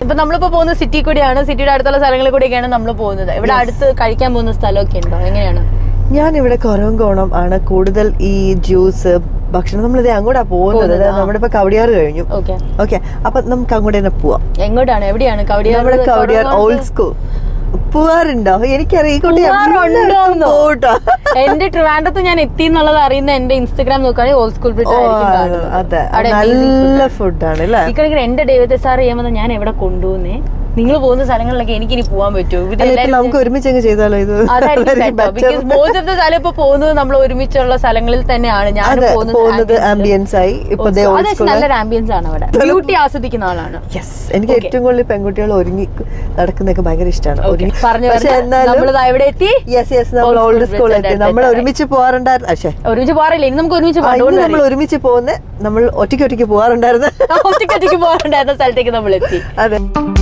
ഇപ്പൊ നമ്മളിപ്പോ പോകുന്ന സിറ്റി കൂടിയാണ് സിറ്റിയുടെ അടുത്തുള്ള സ്ഥലങ്ങളിൽ കൂടിയൊക്കെയാണ് നമ്മൾ പോകുന്നത് ഇവിടെ അടുത്ത് കഴിക്കാൻ പോകുന്ന സ്ഥലമൊക്കെ ഉണ്ടോ എങ്ങനെയാണ് ഞാൻ ഇവിടെ കുറവങ്കോണം ആണ് കൂടുതൽ ഈ ജ്യൂസ് ഭക്ഷണം നമ്മളിത് അങ്ങോട്ടാ പോകുന്നത് പോകുന്നത്, ആ. നമ്മുടെ ഇപ്പൊ കവടിയാറ് കഴിഞ്ഞു ഓക്കെ ഓക്കെ അപ്പൊ നമുക്ക് അങ്ങോട്ട് തന്നെ പോവാം എങ്ങോട്ടാണ് എവിടെയാണ് കവടിയാർ നമ്മുടെ കവടിയാർ ഓൾഡ് സ്കൂൾ പോവാറുണ്ടോ എനിക്കറിയാം ഈ കുട്ടി പോവാറുണ്ടോന്നോ? എല്ലായിടത്തും പോട്ടോ എന്റെ ട്രിവാൻഡ്രത്ത് ഞാൻ എത്തി എന്നുള്ളത് അറിയുന്ന എന്റെ ഇൻസ്റ്റാഗ്രാം നോക്കുകയാണെങ്കിൽ ഓൾഡ് സ്കൂൾ ബ്രിഡ് ഓ, ആയിരിക്കും കാണുന്നത്. അതെ അവിടെ amazing food നല്ല ആണ്. ഫുഡാണ് അല്ലേ ഈ കണക്കിന് എന്റെ ഡേവിഡ് സാർ ചെയ്യുമ്പോൾ ഞാൻ എവിടെ കൊണ്ടുപോകുന്നേ നിങ്ങൾ പോകുന്ന സ്ഥലങ്ങളിലൊക്കെ എനിക്ക് ഇനി പോകാൻ പറ്റുമോ ഇത് അല്ല ഇപ്പൊ എല്ലാവരും നമുക്ക് ഒരുമിച്ച് അങ്ങ് ചെയ്താലോ ഇത് അതായിരിക്കും better. ബിക്കോസ് ബോധത്തെ സ്ഥലം ഇപ്പൊ പോകുന്നത് നമ്മൾ ഒരുമിച്ചുള്ള സ്ഥലങ്ങളിൽ തന്നെയാണ് ഞാൻ അതെ പോകുന്നത് പോകുന്നത് ambience ല്. ആംബിയൻസ് ആയി ഇപ്പൊ ദേ അത് ഓൾഡ് സ്കൂൾ നല്ലൊരു ആംബിയൻസ് ആണ് അവിടെ ബ്യൂട്ടി ആസ്വദിക്കുന്ന ആളാണ് യെസ് എനിക്ക് Okay. ഏറ്റവും കൂടുതൽ പെൺകുട്ടികൾ ഒരുങ്ങി നടക്കുന്നതൊക്കെ ഭയങ്കര ഇഷ്ടമാണ് Okay. പറഞ്ഞു പക്ഷെ എന്നാലും നമ്മളിതാ എവിടെ എത്തി യെസ് യെസ് നമ്മൾ Old ഓൾഡ് school സ്കൂളിൽ bridge എത്തി ന്റെ നമ്മൾ അടുത്ത് ഒരുമിച്ച് പോകാറുണ്ടായിരുന്നു പക്ഷേ ഒരുമിച്ച് പോകാറില്ല ഇനി നമുക്ക് ഒരുമിച്ച് ആ, ഇന്ന് പോകാം നമ്മൾ ഒരുമിച്ച് പോകുന്ന നമ്മൾ ഒറ്റയ്ക്ക് ഒറ്റയ്ക്ക് പോകാറുണ്ടായിരുന്നു ഒറ്റയ്ക്ക് ഒറ്റയ്ക്ക് പോകാറുണ്ടായിരുന്ന സ്ഥലത്തേക്ക് നമ്മൾ എത്തി അതെ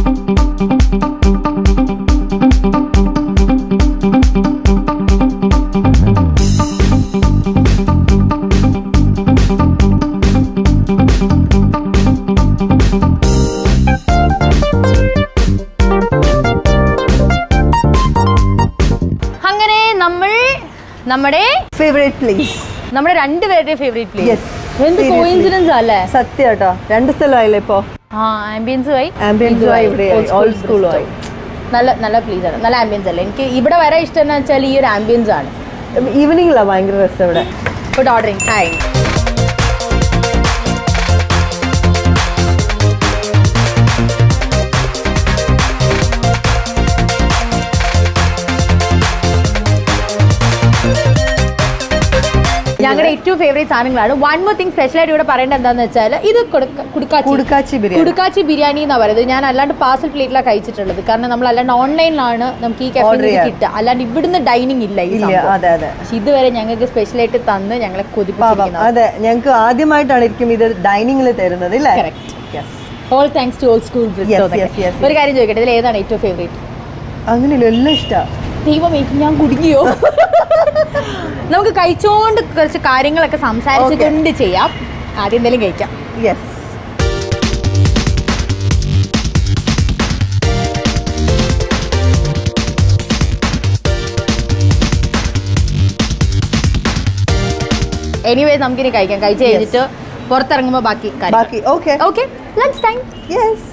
അങ്ങനെ നമ്മൾ നമ്മുടെ ഫേവറേറ്റ് പ്ലേസ് നമ്മുടെ രണ്ടുപേരുടെയും ഫേവറേറ്റ് പ്ലേസ് Yes, എന്ത് seriously. കോയിൻസിഡൻസ് അല്ലേ സത്യം കേട്ടോ രണ്ട് സ്ഥലമായില്ലേ ഇപ്പൊ ആ ആംബിയൻസുമായി ആംബിയൻസുമായി ഇവിടെ ഓൾഡ് സ്കൂളുമായി നല്ല നല്ല പ്ലേസ് ആണ് നല്ല ആംബിയൻസ് അല്ലേ എനിക്ക് ഇവിടെ വരാൻ ഇഷ്ടം എന്ന് വെച്ചാൽ ഈ ഒരു ആംബിയൻസ് ആണ് ഈവനിങ്ങിലാണ് ഭയങ്കര രസം ഇവിടെ ഫുഡ് ഓർഡറിങ് ടൈം ഞങ്ങളുടെ ഏറ്റവും ഫേവറേറ്റ് സാധനങ്ങളാണ് വൺ മോർ തിങ് സ്പെഷ്യൽ ആയിട്ട് ഇവിടെ പറയേണ്ടത് എന്താന്ന് വെച്ചാൽ ഇത് കൊടുക്ക- കുടുക്കാച്ചി കുടുക്കാച്ചി ബിരിയാണി കുടുക്കാച്ചി ബിരിയാണി എന്നാ പറയുന്നത് ഞാൻ അല്ലാണ്ട് പാർസൽ പ്ലേറ്റിലാണ് കഴിച്ചിട്ടുള്ളത് കാരണം നമ്മൾ അല്ലാണ്ട് ഓൺലൈനിലാണ് നമുക്ക് ഈ Order കഫേ ചെയ്യാം. കിട്ടുക അല്ലാണ്ട് ഇവിടുന്ന് ഡൈനിങ് ഇല്ല ഈ ഇല്ല സംഭവം. അതെ അതെ പക്ഷെ ഇതുവരെ ഞങ്ങൾക്ക് സ്പെഷ്യൽ ആയിട്ട് തന്ന് ഞങ്ങളെ പാപം കൊതിപ്പിച്ചിരിക്കുന്നത് അതെ ഞങ്ങൾക്ക് ആദ്യമായിട്ടാണ് ഇരിക്കും ഇത് ഡൈനിങ്ങിൽ തരുന്നത് ഇല്ലേ Correct. All thanks to all school Yes, yes, yes, ഒരു കാര്യം ചോദിക്കട്ടെ ഇതിൽ ഏതാണ് ഏറ്റവും ഫേവറേറ്റ് അങ്ങനെയല്ല എല്ലാം ഇഷ്ടമാണ് ദൈവമേ ഞാൻ കുടുങ്ങിയോ നമുക്ക് കഴിച്ചോണ്ട് കുറച്ച് കാര്യങ്ങളൊക്കെ സംസാരിച്ചുകൊണ്ട് ചെയ്യാം ആദ്യം എന്തെങ്കിലും കഴിക്കാം യെസ് എനിവേസ് നമുക്കിനി കഴിക്കാം കഴിച്ച് കഴിഞ്ഞിട്ട് പുറത്തിറങ്ങുമ്പോൾ ബാക്കി ബാക്കി okay okay lunch time yes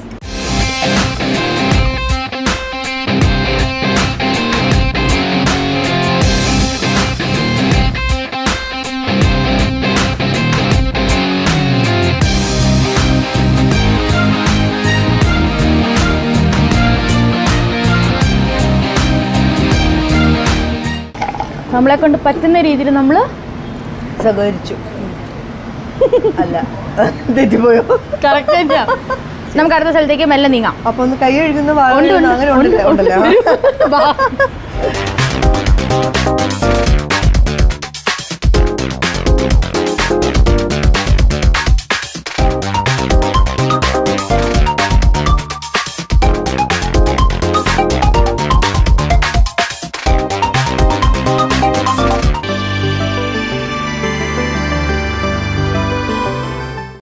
നമ്മളെ കൊണ്ട് പറ്റുന്ന രീതിയിൽ നമ്മൾ സഹകരിച്ചു അല്ല തെറ്റിപ്പോയോ കറക്റ്റ് തന്നെയാണ് നമുക്ക് അടുത്ത സ്ഥലത്തേക്ക് മെല്ലെ നീങ്ങാം അപ്പൊ ഒന്ന് കൈ കഴുകുന്ന ഉണ്ട്, വാഴ ഉണ്ട്, അങ്ങനെ ഉണ്ട്, ഉണ്ടല്ലോ ഉണ്ടല്ലോ ഉണ്ട്. വാ.